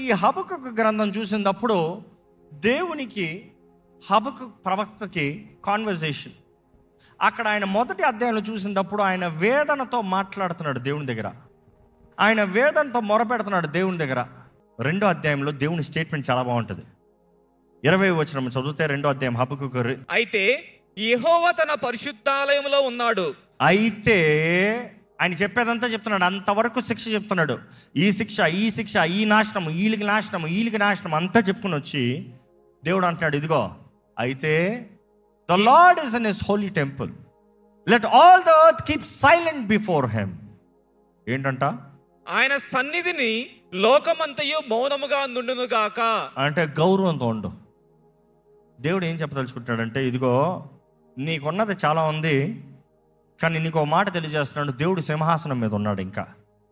ఈ హబకు గ్రంథం చూసినప్పుడు దేవునికి హబకు ప్రవక్తకి కాన్వర్జేషన్ అక్కడ ఆయన మొదటి అధ్యాయంలో చూసినప్పుడు ఆయన వేదనతో మాట్లాడుతున్నాడు దేవుని దగ్గర ఆయన వేదనతో మొరపెడుతున్నాడు దేవుని దగ్గర రెండో అధ్యాయంలో దేవుని స్టేట్మెంట్ చాలా బాగుంటుంది ఇరవై వచ్చిన చదివితే రెండో అధ్యాయం హబకు అయితే యెహోవా తన పరిశుద్ధాలయంలో ఉన్నాడు అయితే ఆయన చెప్పేదంతా చెప్తున్నాడు అంతవరకు శిక్ష చెప్తున్నాడు ఈ శిక్ష ఈ శిక్ష ఈ నాశనం వీళ్ళకి నాశనం వీళ్ళకి నాశనం అంతా చెప్పుకుని వచ్చి దేవుడు అంటున్నాడు ఇదిగో అయితే the Lord is in his holy temple let all the earth keep silent before him ఏంటంట ఆయన సన్నిధిని లోకమంతయు మౌనముగా నుండునుగాక అంటే గౌరవంతో ఉండు దేవుడు ఏం చెప్పదలుచుకుంటాడంటే ఇదిగో నీకున్నది చాలా ఉంది కానీ నీకు ఒక మాట తెలియజేస్తున్నాడు దేవుడు సింహాసనం మీద ఉన్నాడు ఇంకా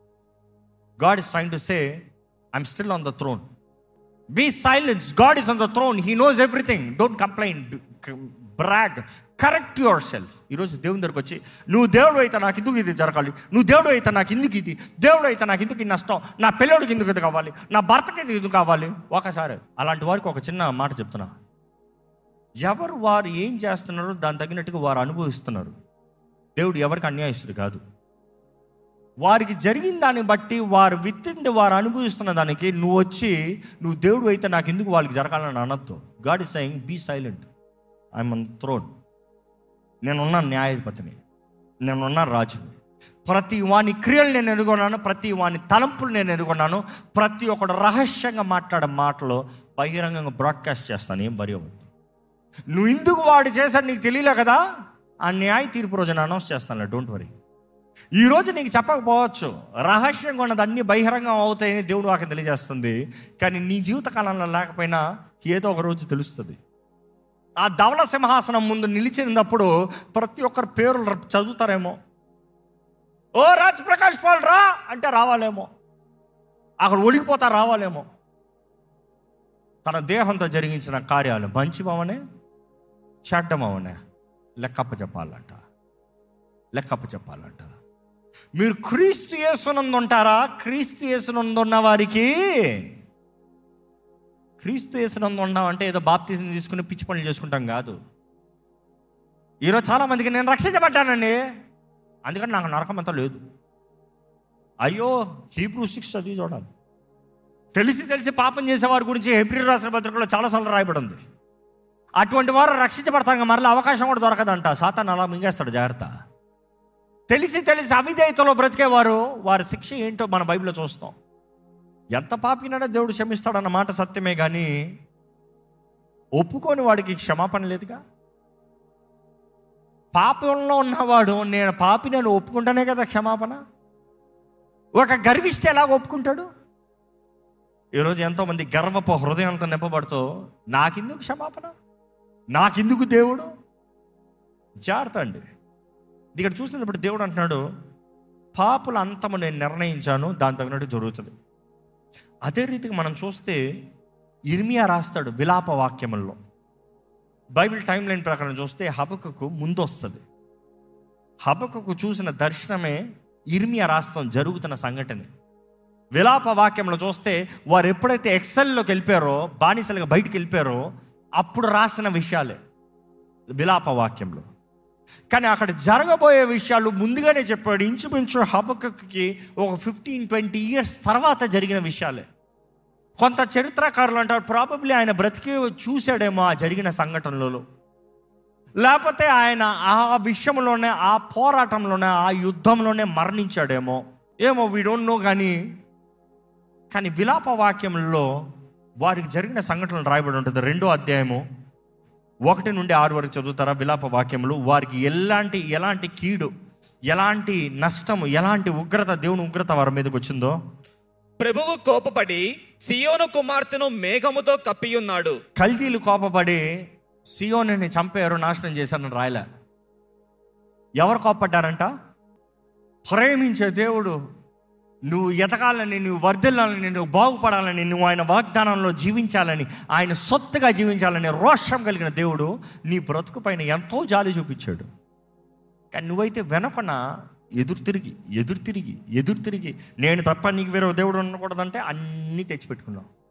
God is trying to say I'm still on the throne be silence God is on the throne he knows everything don't complaint brag correct yourself ఈరోజు దేవుని దగ్గరకు వచ్చి నువ్వు దేవుడు అయితే నాకు ఎందుకు ఇది జరగాలి నువ్వు దేవుడు అయితే నాకు ఎందుకు ఇది దేవుడు అయితే నాకు ఎందుకు ఈ నష్టం నా పిల్లడికి ఎందుకు ఇది కావాలి నా భర్తకి ఇది ఎందుకు కావాలి ఒకసారి అలాంటి వారికి ఒక చిన్న మాట చెప్తున్నా ఎవరు వారు ఏం చేస్తున్నారో దాని తగినట్టుగా వారు అనుభవిస్తున్నారు దేవుడు ఎవరికి అన్యాయస్తుడు కాదు వారికి జరిగిన దాన్ని బట్టి వారు విత్తింది వారు అనుభవిస్తున్న దానికి నువ్వు వచ్చి నువ్వు దేవుడు అయితే నాకు ఎందుకు వాళ్ళకి జరగాలని అనొద్దు God is saying be silent I'm on throne నేనున్న న్యాయాధిపతిని నేనున్న రాజుని ప్రతి వాని క్రియలు నేను ఎదుగున్నాను ప్రతి వాని తలంపులు నేను ఎదుగున్నాను ప్రతి ఒక్కడు రహస్యంగా మాట్లాడే మాటలు బహిరంగంగా బ్రాడ్కాస్ట్ చేస్తాను ఏం వరి అవ్వద్దు నువ్వు ఎందుకు వాడు చేశాడు నీకు తెలియలే కదా ఆ న్యాయ తీర్పు రోజున అనౌన్స్ చేస్తాను డోంట్ వరీ ఈ రోజు నీకు చెప్పకపోవచ్చు రహస్యంగా ఉన్నది అన్ని బహిరంగం అవుతాయని దేవుడు వాకి తెలియజేస్తుంది కానీ నీ జీవితకాలంలో లేకపోయినా ఏదో ఒక రోజు తెలుస్తుంది ఆ ధవల సింహాసనం ముందు నిలిచినప్పుడు ప్రతి ఒక్కరి పేర్లు ర- చదువుతారేమో ఓ రాజ్ ప్రకాష్ పాల్ రా అంటే రావాలేమో అక్కడ ఒడిగిపోతా రావాలేమో తన దేహంతో జరిగించిన కార్యాలు మంచివవనే చెడ్డమవనే లెక్కప్ప చెప్పాలంట లెక్కప్ప చెప్పాలంట మీరు క్రీస్తు యేసునందు ఉంటారా క్రీస్తు యేసునందు ఉన్న వారికి క్రీస్తు యేసునందు ఉన్నామంటే ఏదో బాప్తీసం తీసుకుని పిచ్చి పనులు చేసుకుంటాం కాదు ఈరోజు చాలా మందికి నేను రక్షించబడ్డానండి అందుకని నాకు నరకం అంతా లేదు అయ్యో హీబ్రూ సిక్స్ చదివి చూడాలి తెలిసి తెలిసి పాపం చేసేవారి గురించి హెబ్రి రాసిన పత్రికలో చాలాసార్లు రాయబడి ఉంది అటువంటి వారు రక్షించబడతాం మరలా అవకాశం కూడా దొరకదంట సాతాన్ అలా మింగేస్తాడు జాగ్రత్త తెలిసి తెలిసి అవిధేయతలో బ్రతికేవారు వారి శిక్ష ఏంటో మన బైబిల్లో చూస్తాం ఎంత పాపినాడో దేవుడు క్షమిస్తాడన్న మాట సత్యమే కానీ ఒప్పుకొని వాడికి క్షమాపణ లేదుగా పాపంలో ఉన్నవాడు నేను పాపి నేను ఒప్పుకుంటానే కదా క్షమాపణ ఒక గర్విష్టి ఎలా ఒప్పుకుంటాడు ఈరోజు ఎంతోమంది గర్వపు హృదయంతో నింపబడుతూ నాకెందుకు క్షమాపణ నాకెందుకు దేవుడు జాగ్రత్త అండి ఇక్కడ చూసినప్పుడు దేవుడు అంటున్నాడు పాపుల అంతము నేను నిర్ణయించాను దాని తగినట్టు జరుగుతుంది అదే రీతికి మనం చూస్తే ఇర్మియా రాస్తాడు విలాప వాక్యముల్లో బైబిల్ టైం లైన్ ప్రకారం చూస్తే హబకుకు ముందు వస్తుంది హబకుకు చూసిన దర్శనమే ఇర్మియా రాస్తాం జరుగుతున్న సంఘటన విలాప వాక్యంలో చూస్తే వారు ఎప్పుడైతే ఎక్సెల్లోకి వెళ్ళిపోయారో బానిసలుగా బయటికి వెళ్ళిపోయారో అప్పుడు రాసిన విషయాలే విలాప వాక్యంలో కానీ అక్కడ జరగబోయే విషయాలు ముందుగానే చెప్పాడు ఇంచుమించు హబకకి ఒక ఫిఫ్టీన్ ట్వంటీ ఇయర్స్ తర్వాత జరిగిన విషయాలే కొంత చరిత్రకారులు అంటారు ప్రాబబ్లీ ఆయన బ్రతికి చూశాడేమో ఆ జరిగిన సంఘటనలలో లేకపోతే ఆయన ఆ విషయంలోనే ఆ పోరాటంలోనే ఆ యుద్ధంలోనే మరణించాడేమో ఏమో వీ డోంట్ నో కానీ కానీ విలాప వాక్యంలో వారికి జరిగిన సంఘటనలు రాయబడి ఉంటుంది రెండో అధ్యాయము ఒకటి నుండి ఆరు వరకు చదువుతారా విలాప వాక్యములు వారికి ఎలాంటి ఎలాంటి కీడు ఎలాంటి నష్టము ఎలాంటి ఉగ్రత దేవుని ఉగ్రత వారి మీదకి వచ్చిందో ప్రభువు కోపపడి సియోను కుమార్తెను మేఘముతో కప్పియున్నాడు కల్దీలు కోపపడి సియోని చంపారు నాశనం చేశారని రాయలే ఎవరు కోపడ్డారంట ప్రేమించే దేవుడు నువ్వు ఎదగాలని నువ్వు వర్ధిల్లాలని నువ్వు బాగుపడాలని నువ్వు ఆయన వాగ్దానంలో జీవించాలని ఆయన సొత్తుగా జీవించాలని రోషం కలిగిన దేవుడు నీ బ్రతుకు పైన ఎంతో జాలి చూపించాడు కానీ నువ్వైతే వెనకన ఎదురు తిరిగి ఎదురు తిరిగి ఎదురు తిరిగి నేను తప్ప నీకు వేరే దేవుడు ఉండకూడదంటే అన్నీ తెచ్చిపెట్టుకున్నావు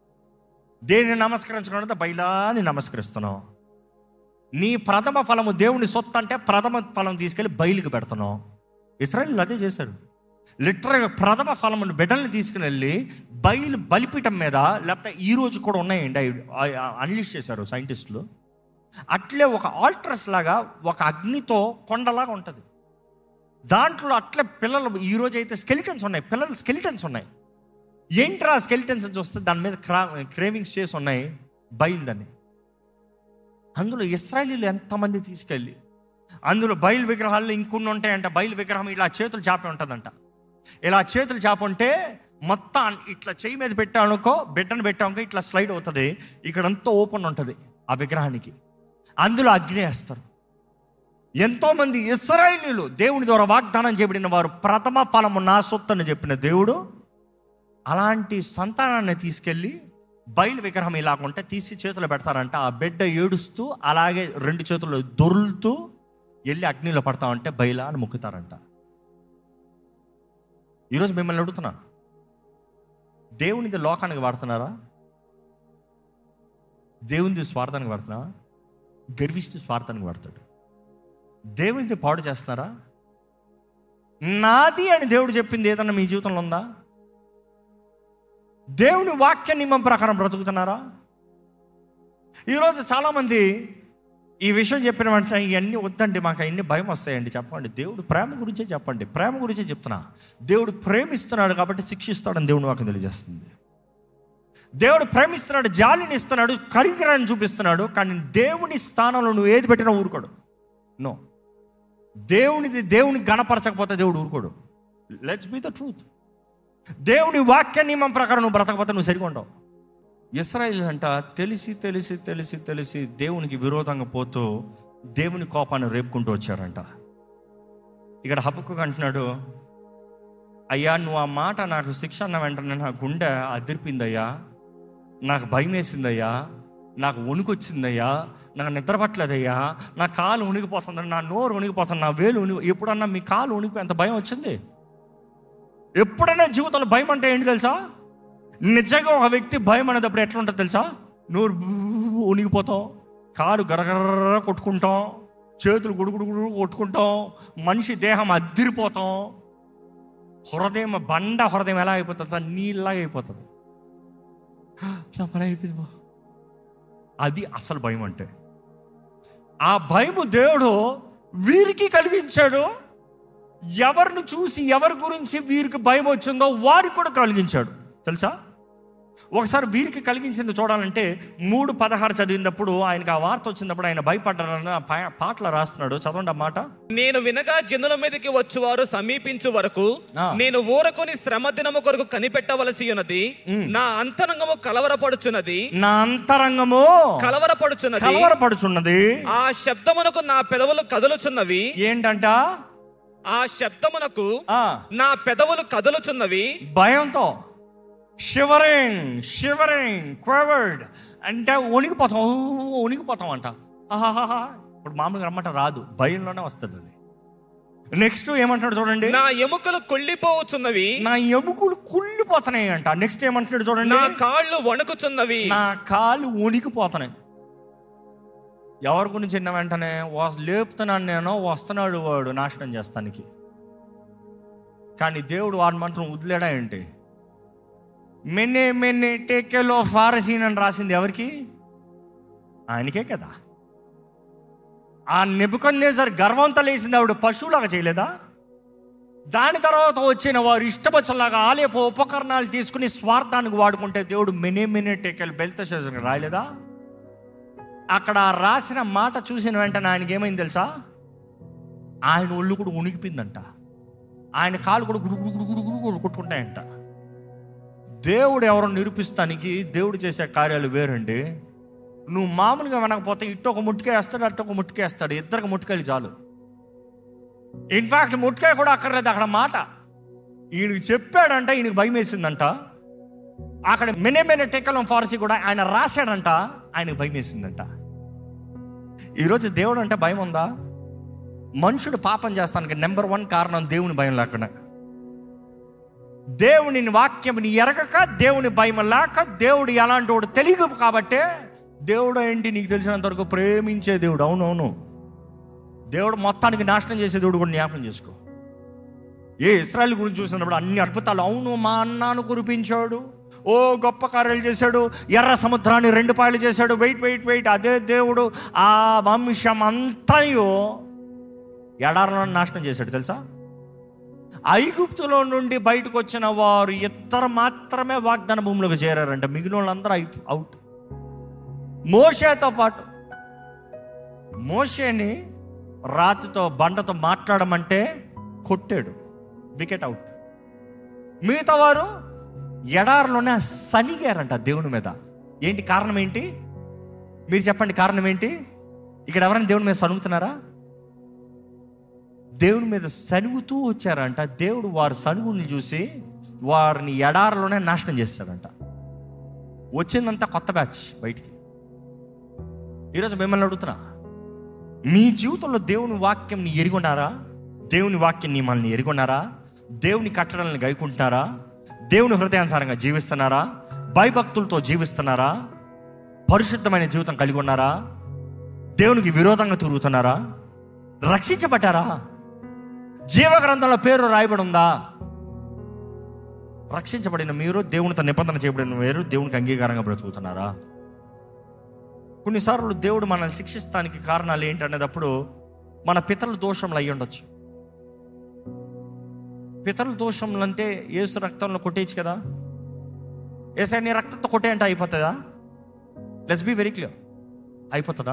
దేనిని నమస్కరించకుండా బయలాని నమస్కరిస్తున్నావు నీ ప్రథమ ఫలము దేవుని సొత్తు అంటే ప్రథమ ఫలం తీసుకెళ్ళి బయలుకి పెడుతున్నావు ఇస్రాయల్ అదే చేశారు లిటరల్గా ప్రథమ ఫలమును బిడ్డల్ని తీసుకుని వెళ్ళి బయలు బలిపీఠం మీద లేకపోతే ఈ రోజు కూడా ఉన్నాయండి అన్లిస్ట్ చేశారు సైంటిస్టులు అట్లే ఒక ఆల్ట్రస్ లాగా ఒక అగ్నితో కొండలాగా ఉంటుంది దాంట్లో అట్లే పిల్లలు ఈ రోజు అయితే స్కెలిటన్స్ ఉన్నాయి పిల్లలు స్కెలిటన్స్ ఉన్నాయి ఏంట్రా స్కెలిటన్స్ అని చూస్తే దాని మీద క్రా క్రేవింగ్స్ చేసి ఉన్నాయి బయలుదని అందులో ఇస్రాయలీలు ఎంతమంది తీసుకెళ్ళి అందులో బయలు విగ్రహాల్లో ఇంకొన్ని ఉంటాయంట బయలు విగ్రహం ఇలా చేతులు చాపి ఉంటుందంట ఇలా చేతులు చాప ఉంటే మొత్తం ఇట్లా చేయి మీద పెట్టానుకో బిడ్డను పెట్టానుకో ఇట్లా స్లైడ్ అవుతుంది ఇక్కడంతా ఓపెన్ ఉంటుంది ఆ విగ్రహానికి అందులో అగ్ని వేస్తారు ఎంతోమంది ఇస్రాయేలీలు దేవుని ద్వారా వాగ్దానం చేయబడిన వారు ప్రథమ ఫలము నా సొత్తు అని చెప్పిన దేవుడు అలాంటి సంతానాన్ని తీసుకెళ్ళి బయలు విగ్రహం ఇలాగుంటే తీసి చేతులు పెడతారంట ఆ బిడ్డ ఏడుస్తూ అలాగే రెండు చేతులు దొరులుతూ వెళ్ళి అగ్నిలో పడతామంటే బయలా అని మొక్కుతారంట ఈరోజు మిమ్మల్ని అడుగుతున్నా దేవునిది లోకానికి వాడుతున్నారా దేవునిది స్వార్థానికి వాడుతున్నారా గర్విస్తూ స్వార్థానికి వాడతాడు దేవునిది పాడు చేస్తున్నారా నాది అని దేవుడు చెప్పింది ఏదన్నా మీ జీవితంలో ఉందా దేవుని వాక్య నియమం ప్రకారం బ్రతుకుతున్నారా ఈరోజు చాలామంది ఈ విషయం చెప్పిన వెంటనే ఇవన్నీ వద్దండి మాకు అవన్నీ భయం వస్తాయండి చెప్పండి దేవుడు ప్రేమ గురించే చెప్పండి ప్రేమ గురించే చెప్తున్నా దేవుడు ప్రేమిస్తున్నాడు కాబట్టి శిక్షిస్తాడని దేవుని వాక్యం తెలియజేస్తుంది దేవుడు ప్రేమిస్తున్నాడు జాలిని ఇస్తున్నాడు కరికరాన్ని చూపిస్తున్నాడు కానీ దేవుని స్థానంలో నువ్వు ఏది పెట్టినా ఊరుకోడు నో దేవునిది దేవుని గణపరచకపోతే దేవుడు ఊరుకోడు లెట్స్ బీ ద ట్రూత్ దేవుని వాక్య నియమం ప్రకారం నువ్వు బ్రతకపోతే నువ్వు సరిగా ఉండవు ఇస్రాయిల్ అంట తెలిసి తెలిసి తెలిసి తెలిసి దేవునికి విరోధంగా పోతూ దేవుని కోపాన్ని రేపుకుంటూ వచ్చారంట ఇక్కడ హబక్కు అంటున్నాడు అయ్యా నువ్వు ఆ మాట నాకు శిక్ష అన్న వెంటనే నా గుండె అదిరిపిందయ్యా నాకు భయం వేసిందయ్యా నాకు వణుకొచ్చిందయ్యా నాకు నిద్ర పట్టలేదయ్యా నా కాలు ఉనిగిపోతుంది నా నోరు ఉనిగిపోతుంది నా వేలు ఉనిగి ఎప్పుడన్నా మీ కాలు ఉనిగిపోయి ఎంత భయం వచ్చింది ఎప్పుడైనా జీవితంలో భయం అంటే ఏంటి తెలుసా నిజంగా ఒక వ్యక్తి భయం అనేటప్పుడు ఎట్లా ఉంటుంది తెలుసా నోరు బూ ఉనిగిపోతాం కారు గరగర కొట్టుకుంటాం చేతులు గుడుగుడు గుడు కొట్టుకుంటాం మనిషి దేహం అద్దిరిపోతాం హృదయం బండ హృదయం ఎలా అయిపోతుంది సార్ నీళ్ళలాగా అయిపోతుంది నా పని అయిపోయింది బా. అది అసలు భయం అంటే ఆ భయము దేవుడు వీరికి కలిగించాడు ఎవరిని చూసి ఎవరి గురించి వీరికి భయం వచ్చిందో వారికి కూడా కలిగించాడు తెలుసా ఒకసారి వీరికి కలిగించింది చూడాలంటే మూడు పదహారు చదివినప్పుడు ఆయనకు ఆ వార్త వచ్చినప్పుడు ఆయన భయపడ్డారని ఆ పా- పాటలో రాస్తున్నాడు చదవండి ఆ మాట నేను వినగా జనుల మీదకి వచ్చువారు సమీపించు వరకు ఆ. నేను ఊరకొని శ్రమ దినము కొరకు కనిపెట్టవలసి ఉన్నది నా అంతరంగము కలవరపడుచున్నది నా అంతరంగము కలవరపడుచున్నది కలవరపడుచున్నది ఆ శబ్దమునకు నా పెదవులు కదులుచున్నవి ఏంటంట ఆ శబ్దమునకు ఆ నా పెదవులు కదులుచున్నవి భయంతో షివరింగ్ షివరింగ్ క్వవర్డ్ అంటే వణికిపోతాం ఊ, వణికిపోతాం అంట ఆహాహా ఇప్పుడు మామూలుగా రమ్మంట రాదు భయంలోనే వస్తుంది అది నెక్స్ట్ ఏమంటాడు చూడండి నా ఎముకలు కుళ్ళిపోవచ్చున్నవి నా ఎముకలు కుళ్ళిపోతున్నాయి అంట నెక్స్ట్ ఏమంటున్నాడు చూడండి నా కాళ్ళు వణుకుచున్నవి నా కాలు వణికిపోతున్నాయి ఎవరి గురించి విన్న వెంటనే వా- లేపుతున్నాను నేను వస్తున్నాడు వాడు నాశనం చేస్తానికి కానీ దేవుడు వాడి మాత్రం వదిలేడా ఏంటి మెన్నే మెన్నే టేకెలో ఫారసీన్ అని రాసింది ఎవరికి ఆయనకే కదా ఆ నెబుకొందేసరి గర్వంతో లేసింది ఆవిడ పశువులాగా చేయలేదా దాని తర్వాత వచ్చిన వారు ఇష్టపచ్చలాగా ఆలయపు ఉపకరణాలు తీసుకుని స్వార్థానికి వాడుకుంటే దేవుడు మెనే మెనే టేకెల్ బెల్త రాయలేదా అక్కడ ఆ రాసిన మాట చూసిన వెంటనే ఆయనకి ఏమైంది తెలుసా ఆయన ఒళ్ళు కూడా ఉనికిపోయిందంట ఆయన కాలు కూడా గుడు గుడు గుడు గుడు గుడు గుడు కొట్టుకుంటాయంట దేవుడు ఎవరో నిరూపిస్తానికి దేవుడు చేసే కార్యాలు వేరండి నువ్వు మామూలుగా వినకపోతే ఇటు ఒక ముట్టుకే వేస్తాడు అటు ఒక ముట్టుకే వేస్తాడు ఇద్దరికి ముట్టుకెళ్ళి చాలు ఇన్ఫాక్ట్ ముట్టుకాయ కూడా అక్కర్లేదు అక్కడ మాట ఈయనకి చెప్పాడంట ఈయనకి భయం వేసిందంట అక్కడ మెనే మెనే టెక్కలం ఫార్సీ కూడా ఆయన రాశాడంట ఆయనకు భయం వేసిందంట ఈరోజు దేవుడు అంటే భయం ఉందా మనుషుడు పాపం చేస్తానికి నెంబర్ వన్ కారణం దేవుని భయం లేకుండా దేవుని వాక్యముని ఎరగక దేవుని భయం లేక దేవుడు ఎలాంటి వాడు తెలియదు కాబట్టే దేవుడు ఏంటి నీకు తెలిసినంత వరకు ప్రేమించే దేవుడు అవునవును దేవుడు మొత్తానికి నాశనం చేసే దేవుడు కూడా జ్ఞాపకం చేసుకో ఏ ఇస్రాయల్ గురించి చూసినప్పుడు అన్ని అద్భుతాలు అవును మా అన్నాను కురిపించాడు ఓ గొప్ప కార్యాలు చేశాడు ఎర్ర సముద్రాన్ని రెండు పాయలు చేశాడు వెయిట్ వెయిట్ వెయిట్ అదే దేవుడు ఆ వంశం అంతయో ఎడారులను నాశనం చేశాడు తెలుసా ఐగుప్తులో నుండి బయటకు వచ్చిన వారు ఇద్దరు మాత్రమే వాగ్దాన భూమిలోకి చేరారంట మిగిలిన వాళ్ళందరూ ఐ- అవుట్ మోషేతో పాటు మోషేని రాతితో బండతో మాట్లాడమంటే కొట్టాడు వికెట్ అవుట్ మిగతా వారు ఎడారిలోనే సనిగారంట దేవుని మీద ఏంటి కారణం ఏంటి మీరు చెప్పండి కారణం ఏంటి ఇక్కడ ఎవరైనా దేవుని మీద సనుగుతున్నారా దేవుని మీద సనుగుతూ వచ్చారంట దేవుడు వారి సనుగుని చూసి వారిని ఎడారిలోనే నాశనం చేస్తాడంట వచ్చిందంతా కొత్త బ్యాచ్ బయటికి ఈరోజు మిమ్మల్ని అడుగుతున్నా మీ జీవితంలో దేవుని వాక్యంని ఎరిగొన్నారా దేవుని వాక్యం నియమాలని ఎరిగొన్నారా దేవుని కట్టడాలను గైకుంటున్నారా దేవుని హృదయానుసారంగా జీవిస్తున్నారా భయభక్తులతో జీవిస్తున్నారా పరిశుద్ధమైన జీవితం కలిగి ఉన్నారా దేవునికి విరోధంగా తిరుగుతున్నారా రక్షించబడ్డారా జీవ గ్రంథంలో పేరు రాయబడి ఉందా రక్షించబడిన మీరు దేవునితో నిబంధన చేయబడిన మీరు దేవునికి అంగీకారంగా బ్రతుకుతున్నారా కొన్నిసార్లు దేవుడు మనల్ని శిక్షిస్తానికి కారణాలు ఏంటనేటప్పుడు మన పితరుల దోషంలు అయ్యి ఉండొచ్చు పితరుల దోషంలు అంటే ఏసు రక్తంలో కొట్టేయచ్చు కదా ఏసా నీ రక్తంతో కొట్టే అంటే అయిపోతుందా లెట్స్ బీ వెరీ క్లియర్ అయిపోతుందా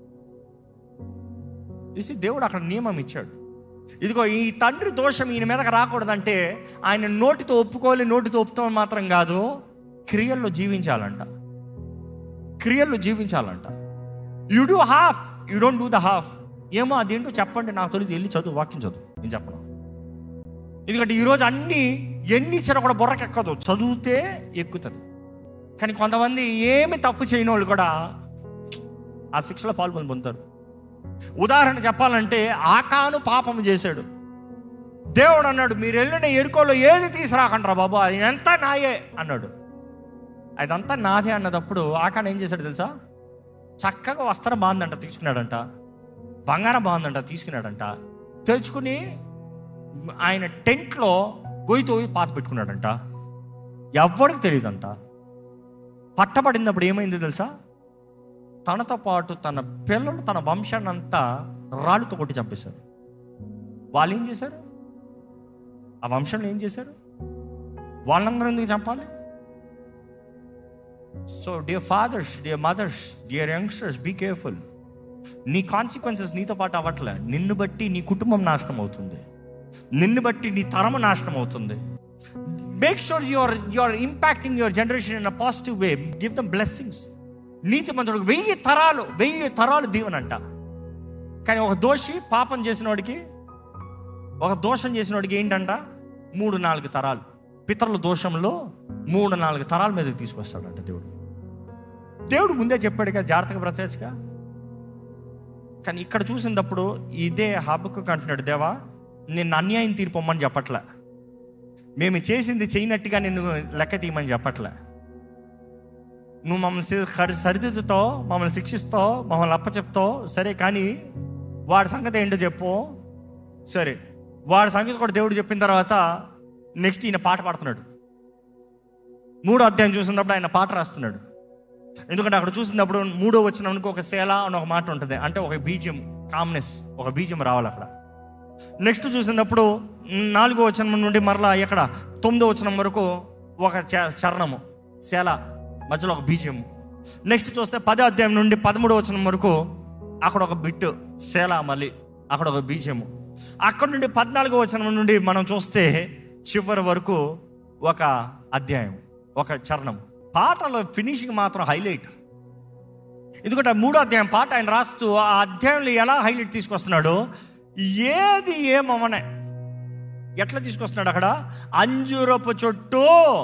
ఇసి దేవుడు అక్కడ నియమం ఇచ్చాడు ఇదిగో ఈ తండ్రి దోషం ఈయన మీదకి రాకూడదంటే ఆయన నోటితో ఒప్పుకోవాలి నోటితో ఒప్పుతాం మాత్రం కాదు క్రియల్లో జీవించాలంట క్రియల్లో జీవించాలంట you do half you don't do the half ఏమో అదేంటో చెప్పండి నాకు తెలియదు వెళ్ళి చదువు వాక్యం చదువు నేను చెప్పను ఎందుకంటే ఈరోజు అన్ని ఎన్ని ఇచ్చినా కూడా బుర్రకెక్కదు చదివితే ఎక్కుతుంది కానీ కొంతమంది ఏమి తప్పు చేయని వాళ్ళు కూడా ఆ శిక్షలో పాల్పొంది పొందుతారు ఉదాహరణ చెప్పాలంటే ఆకాను పాపం చేశాడు దేవుడు అన్నాడు మీరు వెళ్ళిన ఎరుకోలో ఏది తీసుకురాకండ్రా బాబు అది ఎంత నాయే అన్నాడు అదంతా నాదే అన్నదప్పుడు ఆకాన్ ఏం చేశాడు తెలుసా చక్కగా వస్త్రం బాగుందంట తీసుకున్నాడంట బంగారం బాగుందంట తీసుకున్నాడంట తెచ్చుకుని ఆయన టెంట్లో గొయ్యితో పాత పెట్టుకున్నాడంట ఎవ్వడికి తెలియదంట పట్టబడినప్పుడు ఏమైంది తెలుసా తనతో పాటు తన పిల్లలు తన వంశాన్ని అంతా రాళ్ళతో కొట్టి చంపేశారు వాళ్ళు ఏం చేశారు ఆ వంశంలో ఏం చేశారు వాళ్ళందరూ ఎందుకు చంపాలి so dear fathers dear mothers dear youngsters be careful నీ కాన్సిక్వెన్సెస్ నీతో పాటు అవ్వట్లే నిన్ను బట్టి నీ కుటుంబం నాశనం అవుతుంది నిన్ను బట్టి నీ తరము నాశనం అవుతుంది make sure your your impacting your generation in a positive way give them blessings నీతి మంత్రుడు వెయ్యి తరాలు వెయ్యి తరాలు దీవెనంట కానీ ఒక దోషి పాపం చేసిన వాడికి ఒక దోషం చేసిన వాడికి ఏంటంట మూడు నాలుగు తరాలు పితరుల దోషంలో మూడు నాలుగు తరాల మీదకి తీసుకొస్తాడంట దేవుడు దేవుడు ముందే చెప్పాడు కదా జాగ్రత్తగా బ్రతకచ్చుగా కానీ ఇక్కడ చూసినప్పుడు ఇదే హబ్బకు అంటున్నాడు దేవా నిన్ను అన్యాయం తీర్పొమ్మని చెప్పట్లే మేము చేసింది చేయనట్టుగా నిన్ను లెక్క తీయమని చెప్పట్లే నువ్వు మమ్మల్ని సి- కరి- సరిదిద్దుతావు మమ్మల్ని శిక్షిస్తావు మమ్మల్ని అప్పచెప్తావు సరే కానీ వాడి సంగతి ఏంటో చెప్పు సరే వాడి సంగతి కూడా దేవుడు చెప్పిన తర్వాత నెక్స్ట్ ఈయన పాట పాడుతున్నాడు మూడో అధ్యాయం చూసినప్పుడు ఆయన పాట రాస్తున్నాడు ఎందుకంటే అక్కడ చూసినప్పుడు మూడో వచ్చినప్పుడు ఒక శేల అని ఒక మాట ఉంటుంది అంటే ఒక బీజం కామ్నెస్ ఒక బీజం రావాలి అక్కడ నెక్స్ట్ చూసినప్పుడు నాలుగో వచనం నుండి మరలా ఎక్కడ తొమ్మిదో వచనం వరకు ఒక చ- చరణము శేల మధ్యలో ఒక బీజము నెక్స్ట్ చూస్తే పదో అధ్యాయం నుండి పదమూడో వచనం వరకు అక్కడ ఒక బిట్టు శేల మళ్ళీ అక్కడ ఒక బీజము అక్కడ నుండి పద్నాలుగో వచనం నుండి మనం చూస్తే చివరి వరకు ఒక అధ్యాయం ఒక చరణం పాటలో ఫినిషింగ్ మాత్రం హైలైట్ ఎందుకంటే ఆ మూడో అధ్యాయం పాట ఆయన రాస్తూ ఆ అధ్యాయంలో ఎలా హైలైట్ తీసుకొస్తున్నాడు ఏది ఏమవనే ఎట్లా తీసుకొస్తున్నాడు అక్కడ అంజూరపు చుట్టూ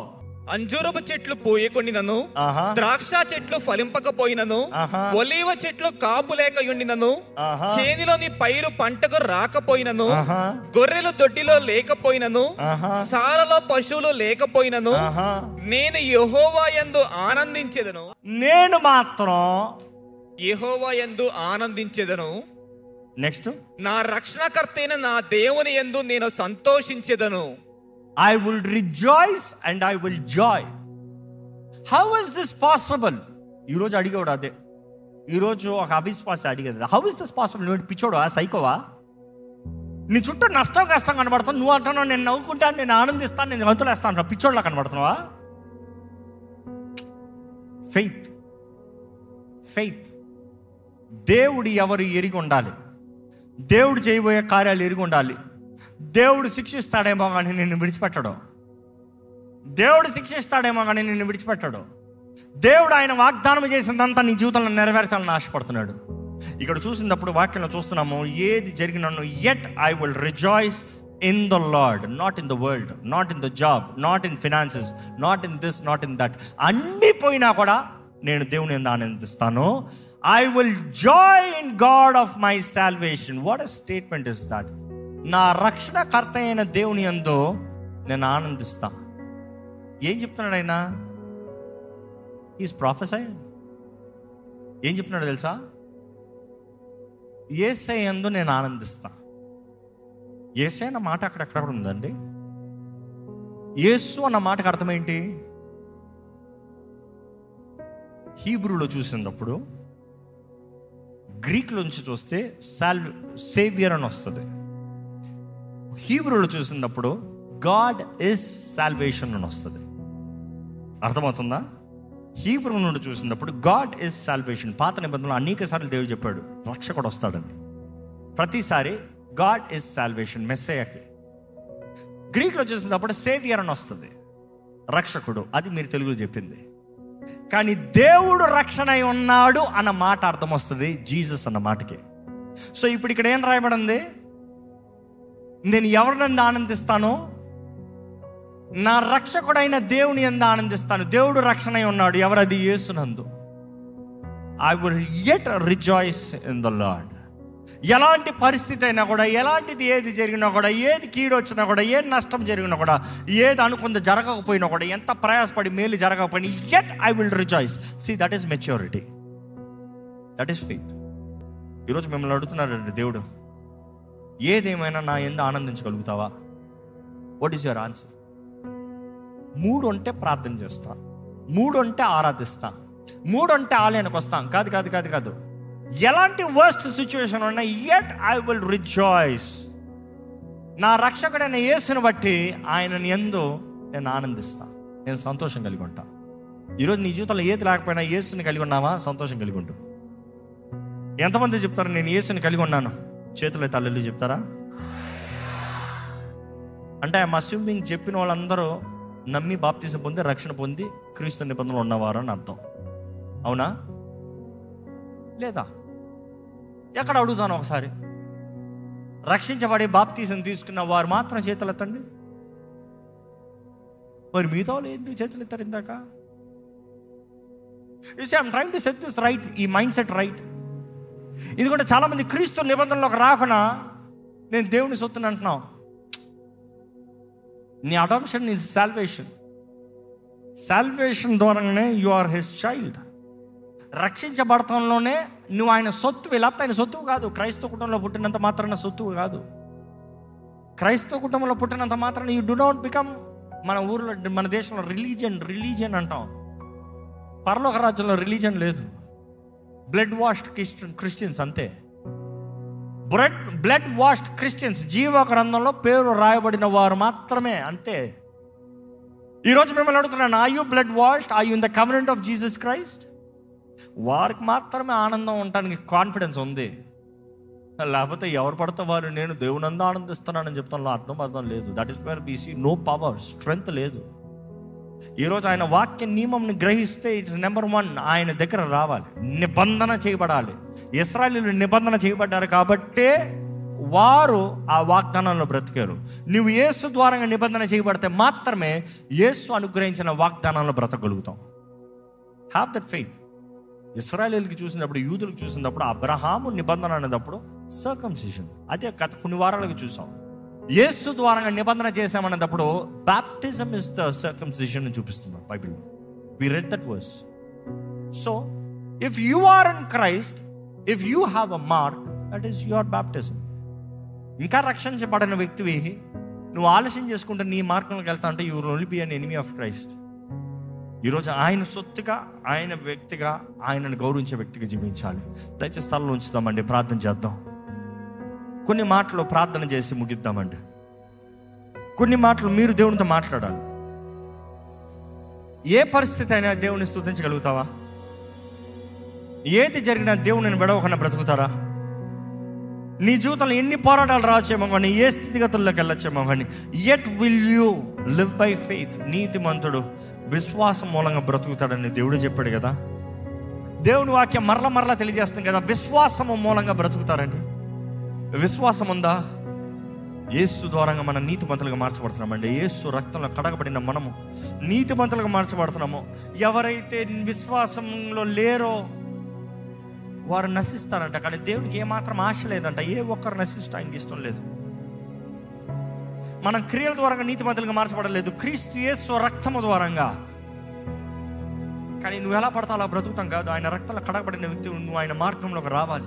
అంజూరపు చెట్లు పూయకొండినను ఆహా ద్రాక్ష చెట్లు ఫలింపకపోయినను ఆహా. ఒలీవ చెట్లు కాపు లేకయుండినను ఆహా. చేనిలోని పైరు పంటకు రాకపోయినను ఆహా గొర్రెలు దొడ్డిలో లేకపోయినను ఆహా సాలలో పశువులు లేకపోయినను ఆహా నేను యెహోవా యందు ఆనందించెదను నేను మాత్రం యెహోవా యందు ఆనందించెదను నెక్స్ట్ నా రక్షణకర్త అయిన నా దేవుని యందు నేను సంతోషించెదను I will rejoice and I will joy how is this possible ఈరోజు అడిగేవాడు అదే ఈరోజు ఒక అవిశ్వాస అడిగేది హౌ ఇస్ దిస్ పాసిబుల్ నువ్వు పిచ్చోడు సైకోవా నీ చుట్టూ నష్టం కష్టం కనబడుతుంది నువ్వు అంటున్నావు నేను నవ్వుకుంటాను నేను ఆనందిస్తాను నేను వంతులేస్తాను పిచ్చోళ్ళ కనబడుతున్నావా ఫెయిత్ ఫెయిత్ దేవుడు ఎవరు ఎరిగి ఉండాలి దేవుడు చేయబోయే కార్యాలు ఎరిగి ఉండాలి దేవుడు శిక్షిస్తాడేమో కానీ నిన్ను విడిచిపెట్టడు దేవుడు శిక్షిస్తాడేమో కానీ నిన్ను విడిచిపెట్టడు దేవుడు ఆయన వాగ్దానం చేసిందంతా నీ జీవితంలో నెరవేర్చాలని ఆశపడుతున్నాడు ఇక్కడ చూసినప్పుడు వాక్యంలో చూస్తున్నాము ఏది జరిగినను yet I will rejoice in the Lord not in the world not in the job not in finances not in this not in that అన్నీ పోయినా కూడా నేను దేవుని ఎందు ఆనందిస్తాను I will joy in God of my salvation what a statement is that నా రక్షణకర్త అయిన దేవుని ఎందు నేను ఆనందిస్తా ఏం చెప్తున్నాడు ఆయన ఈజ్ ప్రొఫెసర్ ఏం చెప్తున్నాడు తెలుసా ఏసై ఎందు నేను ఆనందిస్తా ఏసై అన్న మాట అక్కడెక్కడ ఉందండి యేసు అన్న మాటకు అర్థం ఏంటి హీబ్రూలో చూసినప్పుడు గ్రీక్లో నుంచి చూస్తే సాల్వ్ సేవియర్ అని వస్తుంది హీబ్రూలో చూసినప్పుడు గాడ్ ఇస్ సాల్వేషన్ అని వస్తుంది అర్థమవుతుందా హీబ్రూ నుండి చూసినప్పుడు గాడ్ ఇస్ సాల్వేషన్ పాత నిబంధనలు అనేక సార్లు దేవుడు చెప్పాడు రక్షకుడు వస్తాడని ప్రతిసారి గాడ్ ఇస్ సాల్వేషన్ మెస్సయ్యకి గ్రీక్లో చూసినప్పుడు సేవియర్ అని వస్తుంది రక్షకుడు అది మీరు తెలుగులో చెప్పింది కానీ దేవుడు రక్షణ అయి ఉన్నాడు అన్న మాట అర్థం వస్తుంది జీసస్ అన్న మాటకి సో ఇప్పుడు ఇక్కడ ఏం రాయబడింది నేను ఎవరినందు ఆనందిస్తాను నా రక్షకుడైన దేవుని ఎందు ఆనందిస్తాను దేవుడు రక్షణ అయి ఉన్నాడు ఎవరది యేసునందు I will yet rejoice in the Lord ఎలాంటి పరిస్థితి అయినా కూడా ఎలాంటిది ఏది జరిగినా కూడా ఏది కీడు వచ్చినా కూడా ఏది నష్టం జరిగినా కూడా ఏది అనుకుంది జరగకపోయినా కూడా ఎంత ప్రయాసపడి మేలు జరగకపోయినా yet I will rejoice see that is maturity that is faith ఈరోజు మిమ్మల్ని అడుగుతున్నాడండి దేవుడు ఏదేమైనా నా ఎందు ఆనందించగలుగుతావా వాట్ ఈస్ యువర్ ఆన్సర్ మూడు అంటే ప్రార్థన చేస్తా మూడు అంటే ఆరాధిస్తా మూడు అంటే ఆలయానికి వస్తాం కాదు కాదు కాదు కాదు ఎలాంటి వర్స్ట్ సిచ్యువేషన్ ఉన్నా యట్ ఐ విల్ రిజాయిస్ నా రక్షకుడైన యేసుని బట్టి ఆయనని ఎందు నేను ఆనందిస్తా నేను సంతోషం కలిగి ఉంటా ఈరోజు నీ జీవితంలో ఏది లేకపోయినా యేసుని కలిగి ఉన్నావా సంతోషం కలిగి ఉండు ఎంతమంది చెప్తారు నేను యేసుని కలిగి ఉన్నాను చేతులు తల్లి చెప్తారా అంటే ఐఎమ్ అస్యూమింగ్ చెప్పిన వాళ్ళందరూ నమ్మి బాప్తీసం పొంది రక్షణ పొంది క్రీస్తు నిబంధనలు ఉన్నవారు అని అర్థం అవునా లేదా ఎక్కడ అడుగుతాను ఒకసారి రక్షించబడి బాప్తీసం తీసుకున్న వారు మాత్రం చేతులు ఎత్తండి మరి మిగతా వాళ్ళు ఎందుకు చేతులు ఎత్తారు ఇందాక I'm train to set this right ఈ మైండ్ సెట్ రైట్ ఎందుకంటే చాలా మంది క్రీస్తు నిబంధనలోకి రాకుండా నేను దేవుని సొత్తుని అంటున్నావు నీ అడాప్షన్ ఈజ్ సాల్వేషన్ సాల్వేషన్ ద్వారానే యు ఆర్ హిస్ చైల్డ్ రక్షించబడటంలోనే నువ్వు ఆయన సొత్తు లేకపోతే ఆయన సొత్తువు కాదు క్రైస్తవ కుటుంబంలో పుట్టినంత మాత్రాన సొత్తువు కాదు క్రైస్తవ కుటుంబంలో పుట్టినంత మాత్రాన యూ డు నాట్ బికమ్ మన ఊర్లో మన దేశంలో రిలీజియన్ రిలీజియన్ అంటాం పరలోక రాజ్యంలో రిలీజన్ లేదు బ్లడ్ వాష్డ్ క్రిస్టియన్ క్రిస్టియన్స్ అంతే బ్లడ్ బ్లడ్ వాష్డ్ క్రిస్టియన్స్ జీవ గ్రంథంలో పేరు రాయబడిన వారు మాత్రమే అంతే ఈరోజు మిమ్మల్ని అడుగుతున్నాను are you blood washed are you in the covenant of Jesus Christ వారికి మాత్రమే ఆనందం ఉండటానికి కాన్ఫిడెన్స్ ఉంది లేకపోతే ఎవరు పడితే వారు నేను దేవునందా ఆనందిస్తున్నానని చెప్తాను అర్థం అర్థం లేదు that is where BC no power strength లేదు ఈరోజు ఆయన వాక్య నియమంని గ్రహిస్తే ఇట్స్ నెంబర్ వన్ ఆయన దగ్గర రావాలి నిబంధన చేయబడాలి ఇస్రాయలీలు నిబంధన చేయబడ్డారు కాబట్టే వారు ఆ వాగ్దానంలో బ్రతికారు నువ్వు యేసు ద్వారంగా నిబంధన చేయబడితే మాత్రమే యేసు అనుగ్రహించిన వాగ్దానంలో బ్రతకగలుగుతాం హ్యావ్ దట్ ఫెయిత్ ఇస్రాయలీలకి చూసినప్పుడు యూదులకు చూసినప్పుడు అబ్రహాము నిబంధన అనేటప్పుడు సర్కంసిషన్ అదే గత కొన్ని వారాలకు చూసాం యేసు ద్వారా నిబంధన చేశామనేటప్పుడు బాప్టిజం ఇస్ ద సర్కంసిషన్ చూపిస్తున్నారు Bible we read that verse so if you are in Christ if you have a mark that is your baptism ఇంకా రక్షించబడిన వ్యక్తివి నువ్వు ఆలస్యం చేసుకుంటే నీ మార్గంలోకి వెళ్తా అంటే you only be an enemy of Christ ఈరోజు ఆయన సొత్తుగా ఆయన వ్యక్తిగా ఆయనను గౌరవించే వ్యక్తిగా జీవించాలి దయచేసి స్థలంలో ఉంచుదామండి ప్రార్థన చేద్దాం కొన్ని మాటలు ప్రార్థన చేసి ముగిద్దామండి కొన్ని మాటలు మీరు దేవునితో మాట్లాడాలి ఏ పరిస్థితి అయినా దేవుని స్తుతించగలుగుతావా ఏది జరిగినా దేవుని విడవకుండా బ్రతుకుతారా నీ జీవితంలో ఎన్ని పోరాటాలు రావచ్చేమో కానీ ఏ స్థితిగతుల్లోకి వెళ్ళొచ్చేమో కానీ yet will you live by faith నీతిమంతుడు విశ్వాసం మూలంగా బ్రతుకుతాడని దేవుడు చెప్పాడు కదా దేవుని వాక్యం మరల మరలా తెలియజేస్తుంది కదా విశ్వాసము మూలంగా బ్రతుకుతారండి విశ్వాసం ఉందా యేసు ద్వారంగా మనం నీతిమంతులుగా మార్చబడుతున్నామండి యేసు రక్తంలో కడగబడిన మనము నీతిమంతులుగా మార్చబడుతున్నాము ఎవరైతే విశ్వాసంలో లేరో వారు నశిస్తారంట కానీ దేవునికి ఏమాత్రం ఆశ లేదంట ఏ ఒక్కరు నశిస్తూ ఆయనకి ఇష్టం లేదు మనం క్రియల ద్వారా నీతిమంతులుగా మార్చబడలేదు క్రీస్తు యేసు రక్తము ద్వారంగా కానీ నువ్వు ఎలా పడతావు అలా బ్రతుకుతాం కాదు ఆయన రక్తంలో కడగబడిన వ్యక్తి నువ్వు ఆయన మార్గంలోకి రావాలి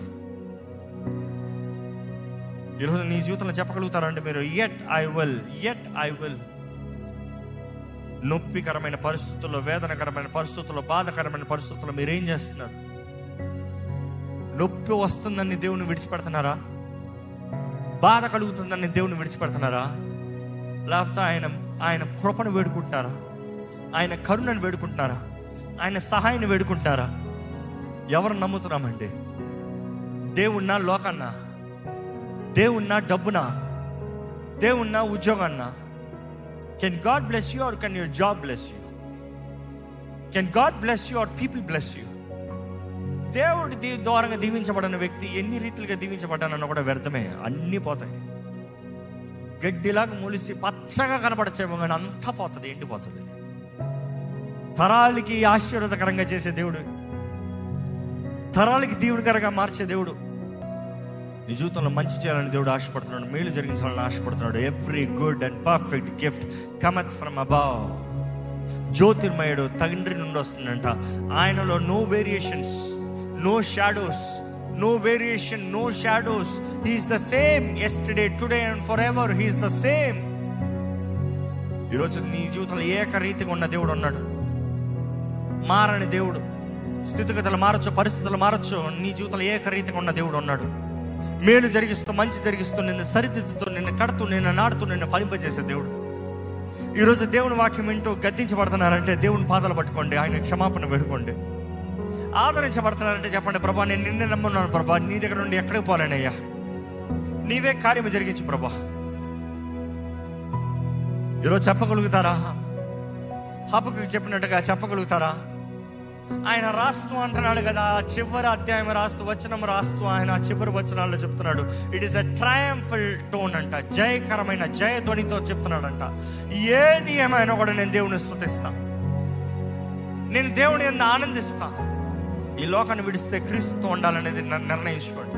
ఈరోజు నీ జీవితంలో చెప్పగలుగుతారంటే మీరు yet I will yet I will నొప్పికరమైన పరిస్థితుల్లో వేదనకరమైన పరిస్థితుల్లో బాధకరమైన పరిస్థితుల్లో మీరు ఏం చేస్తున్నారు నొప్పి వస్తుందని దేవుని విడిచిపెడుతున్నారా బాధ కలుగుతుందని దేవుని విడిచిపెడుతున్నారా లేకపోతే ఆయన ఆయన కృపను వేడుకుంటున్నారా ఆయన కరుణను వేడుకుంటున్నారా ఆయన సహాయాన్ని వేడుకుంటున్నారా ఎవరు నమ్ముతున్నామండి దేవుణ్ణా లోకన్నా దేవుణ్ణా డబ్బునా దేవుణ్ణా ఉద్యోగాన్నా can God bless you or can your job bless you can God bless you or people bless you దేవుడి దీ ద్వారంగా దీవించబడిన వ్యక్తి ఎన్ని రీతిలుగా దీవించబడ్డానన్న కూడా వ్యర్థమే అన్నీ పోతాయి గడ్డిలాగా మొలిసి పచ్చగా కనపడచ్చేమో కానీ అంతా పోతుంది ఎండిపోతుంది తరాలకి ఆశీర్వాదకరంగా చేసే దేవుడు తరాలకి దీవుడికరంగా మార్చే దేవుడు నీ జీవితంలో మంచి చేయాలని దేవుడు ఆశపడుతున్నాడు మేలు జరిగించాలని ఆశపడుతున్నాడు every good and perfect gift cometh from above జ్యోతిర్మయుడు తండ్రి నుండి వస్తుందంట ఆయనలో no variations no shadows no variation no shadows he's the same yesterday today and for ever he's the same ఈరోజు నీ జీవితంలో ఏకరీతిగా ఉన్న దేవుడు ఉన్నాడు మారని దేవుడు స్థితిగతులు మారచ్చు పరిస్థితులు మారచ్చు నీ జీవితంలో ఏకరీతిగా ఉన్న దేవుడు ఉన్నాడు మేలు జరిగిస్తూ మంచి జరిగిస్తూ నిన్ను సరిదిద్దుతూ నిన్ను కడుతూ నిన్ను నాడుతూ నిన్ను ఫలింపజేసే దేవుడు ఈరోజు దేవుని వాక్యం వింటూ గద్దించబడుతున్నారంటే దేవుని పాదాలు పట్టుకోండి ఆయన క్షమాపణ వేడుకోండి ఆదరించబడుతున్నారంటే చెప్పండి ప్రభా నేను నిన్నే నమ్మున్నాను ప్రభా నీ దగ్గర నుండి ఎక్కడికి పోలేనయ్యా నీవే కార్యము జరిగించు ప్రభా ఈరోజు చెప్పగలుగుతారా హబ్బకు చెప్పినట్టుగా చెప్పగలుగుతారా ఆయన రాస్తూ అంటున్నాడు కదా చివరి అధ్యాయం రాస్తూ వచనం రాస్తూ ఆయన చివరి వచనాల్లో చెప్తున్నాడు it is a triumphal tone అంట జయకరమైన జయధ్వనితో చెప్తున్నాడంట ఏది ఏమైనా కూడా నేను దేవుని స్తుతిస్తా నేను దేవుని ఎందు ఆనందిస్తా ఈ లోకాన్ని విడిస్తే క్రీస్తుతో ఉండాలనేది నన్ను నిర్ణయించుకోండి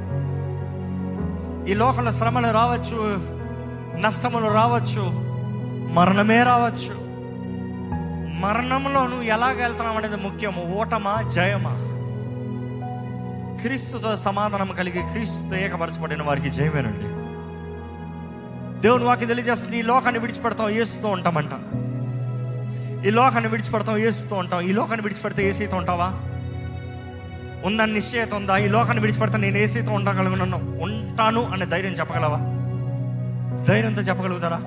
ఈ లోకంలో శ్రమలు రావచ్చు నష్టములు రావచ్చు మరణమే రావచ్చు మరణంలో నువ్వు ఎలాగ వెళ్తున్నావు అనేది ముఖ్యము ఓటమా జయమా క్రీస్తుతో సమాధానం కలిగి క్రీస్తుతో ఏకపరచబడిన వారికి జయమేనండి దేవుని వాకి తెలియజేస్తుంది ఈ లోకాన్ని విడిచిపెడతాం ఏసుతో ఉంటామంట ఈ లోకాన్ని విడిచిపెడతాం ఏసుతో ఉంటాం ఈ లోకాన్ని విడిచిపెడితే ఏసీతో ఉంటావా ఉందని నిశ్చయత ఉందా ఈ లోకాన్ని విడిచిపెడతా నేను ఏసీతో ఉండగలను ఉంటాను అనే ధైర్యం చెప్పగలవా ధైర్యంతో చెప్పగలుగుతారా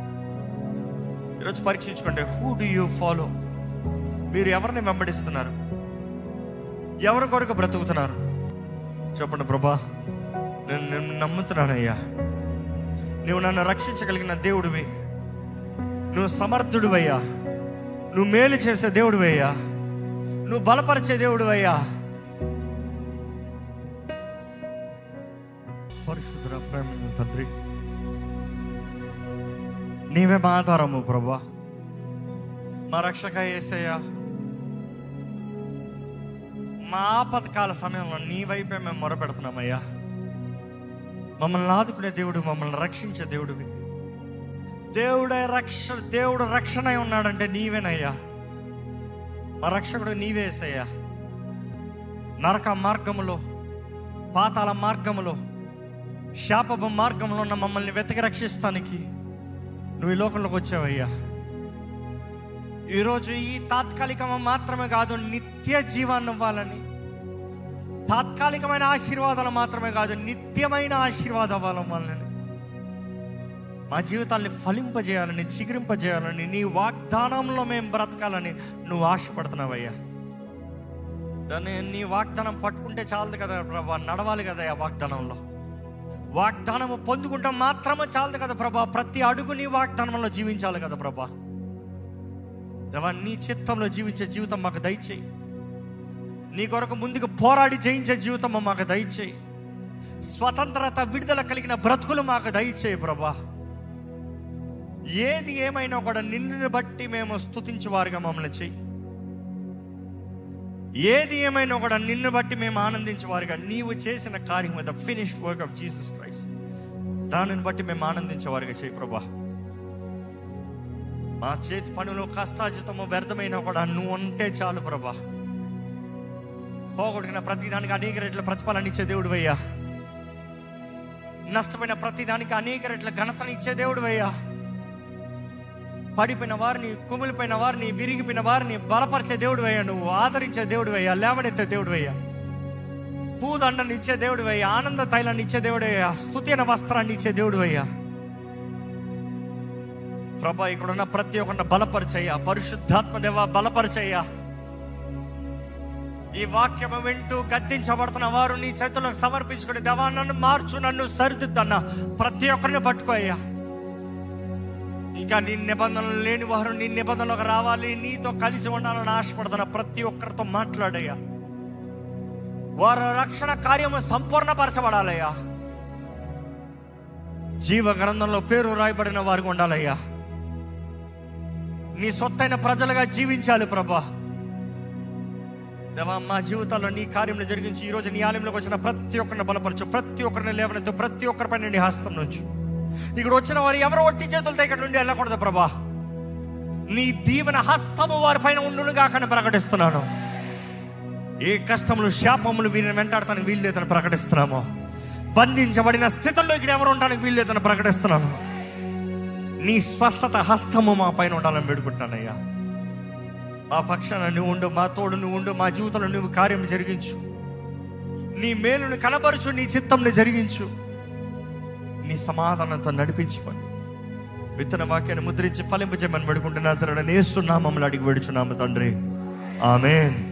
ఈరోజు పరీక్షించుకోండి హూ డు యూ ఫాలో మీరు ఎవరిని వెంబడిస్తున్నారు ఎవరి కొరకు బ్రతుకుతున్నారు చెప్పండి ప్రభా నేను నిన్ను నమ్ముతున్నానయ్యా నువ్వు నన్ను రక్షించగలిగిన దేవుడివి నువ్వు సమర్థుడివయ్యా నువ్వు మేలు చేసే దేవుడివయ్యా నువ్వు బలపరిచే దేవుడివయ్యా పరిశుద్ధ ప్రేమ తండ్రి నీవే మా ఆధారము ప్రభా మా రక్షక ఏసయ్యా మా ఆపత్కాల సమయంలో నీ వైపే మేము మొరపెడుతున్నామయ్యా మమ్మల్ని ఆదుకునే దేవుడు మమ్మల్ని రక్షించే దేవుడివి దేవుడే రక్ష దేవుడు రక్షణ అయి ఉన్నాడంటే నీవేనయ్యా మా రక్షకుడు నీవేసయ్యా నరక మార్గములో పాతాల మార్గములో శాపభ మార్గంలో ఉన్న మమ్మల్ని వెతకి రక్షిస్తానికి నువ్వు ఈ లోకంలోకి వచ్చావయ్యా ఈరోజు ఈ తాత్కాలికమ మాత్రమే కాదు నిత్య జీవాన్ని ఇవ్వాలని తాత్కాలికమైన ఆశీర్వాదాలు మాత్రమే కాదు నిత్యమైన ఆశీర్వాదం ఇవ్వాలని మా జీవితాన్ని ఫలింపజేయాలని చిగురింపజేయాలని నీ వాగ్దానంలో మేము బ్రతకాలని నువ్వు ఆశపడుతున్నావయ్యా దాన్ని నీ వాగ్దానం పట్టుకుంటే చాలదు కదా ప్రభా నడవాలి కదా ఆ వాగ్దానంలో వాగ్దానము పొందుకుంటాం మాత్రమే చాలదు కదా ప్రభా ప్రతి అడుగు నీ వాగ్దానంలో జీవించాలి కదా ప్రభా దేవా నీ చిత్తంలో జీవించే జీవితం మాకు దయచేయి నీ కొరకు ముందుకు పోరాడి జయించే జీవితం మాకు దయచేయి స్వతంత్రత విడుదల కలిగిన బ్రతుకులు మాకు దయచేయి ప్రభా ఏది ఏమైనా కూడా నిన్ను బట్టి మేము స్తుతించే వారిగా మమ్మల్ని చెయ్యి ఏది ఏమైనా కూడా నిన్ను బట్టి మేము ఆనందించే వారిగా నీవు చేసిన కార్యం the finished work of Jesus Christ దానిని బట్టి మేము ఆనందించే వారిగా చేయి ప్రభా మా చేతి పనులు కష్టాజితము వ్యర్థమైనా కూడా నువ్వు ఉంటే చాలు ప్రభా పోగొట్టుకున్న ప్రతిదానికి అనేక రెట్ల ప్రతిఫలాన్ని ఇచ్చే దేవుడు అయ్యా నష్టమైన ప్రతిదానికి అనేక రెట్ల ఘనతని ఇచ్చే దేవుడు అయ్యా పడిపోయిన వారిని కుమిలిపోయిన వారిని విరిగిపోయిన వారిని బలపరిచే దేవుడు అయ్యా నువ్వు ఆదరించే దేవుడు అయ్యా లేవనెత్తే దేవుడు అయ్యా పూదండని ఇచ్చే దేవుడు అయ్యా ఆనంద తైలాన్ని ఇచ్చే దేవుడు అయ్యా స్తుతిన వస్త్రాన్ని ఇచ్చే దేవుడు అయ్యా ప్రభా ఇక్కడున్న ప్రతి ఒక్కరిని బలపరిచయ్యా పరిశుద్ధాత్మ దేవ బలపరిచయ్యా ఈ వాక్యము వింటూ గద్దించబడుతున్న వారు నీ చేతులకు సమర్పించుకుని దేవా నన్ను మార్చు నన్ను సరిదిద్దన్న ప్రతి ఒక్కరిని పట్టుకోయ్యా ఇంకా నీ నిబంధనలు లేని వారు నీ నిబంధనలకు రావాలి నీతో కలిసి ఉండాలని ఆశపడుతున్న ప్రతి ఒక్కరితో మాట్లాడయ్యా వారి రక్షణ కార్యము సంపూర్ణపరచబడాలయ్యా జీవ గ్రంథంలో పేరు రాయబడిన వారికి ఉండాలయ్యా నీ సొత్తైన ప్రజలుగా జీవించాలి ప్రభా దేవా మా జీవితాల్లో నీ కార్యంలో జరిగించి ఈ రోజు నీ ఆలయంలోకి వచ్చిన ప్రతి ఒక్కరిని బలపరచు ప్రతి ఒక్కరిని లేవనెత్తు ప్రతి ఒక్కరిపైన నీ హస్తం నుంచి ఇక్కడ వచ్చిన వారు ఎవరు ఒట్టి చేతులతో ఇక్కడ నుండి వెళ్ళకూడదు ప్రభా నీ దీవెన హస్తము వారిపైన ఉండును కాకని ప్రకటిస్తున్నాను ఏ కష్టములు శాపములు వీరిని వెంటాడటానికి వీల్లేదని ప్రకటిస్తున్నాము బంధించబడిన స్థితిలో ఇక్కడ ఎవరు ఉండడానికి వీల్లేదని ప్రకటిస్తున్నాను నీ స్వస్థత హస్తము మా పైన ఉండాలని వేడుకుంటానయ్యా మా పక్షాన నువ్వు ఉండు మా తోడు నువ్వు ఉండు మా జీవితంలో నువ్వు కార్యం జరిగించు నీ మేలును కనబరుచు నీ చిత్తంని జరిగించు నీ సమాధానంతో నడిపించమని విత్తన వాక్యాన్ని ముద్రించి ఫలింపజేయమని పెడుకుంటున్నా సరే నేస్తున్నామని అడిగి పెడుచున్నాము తండ్రి ఆమెన్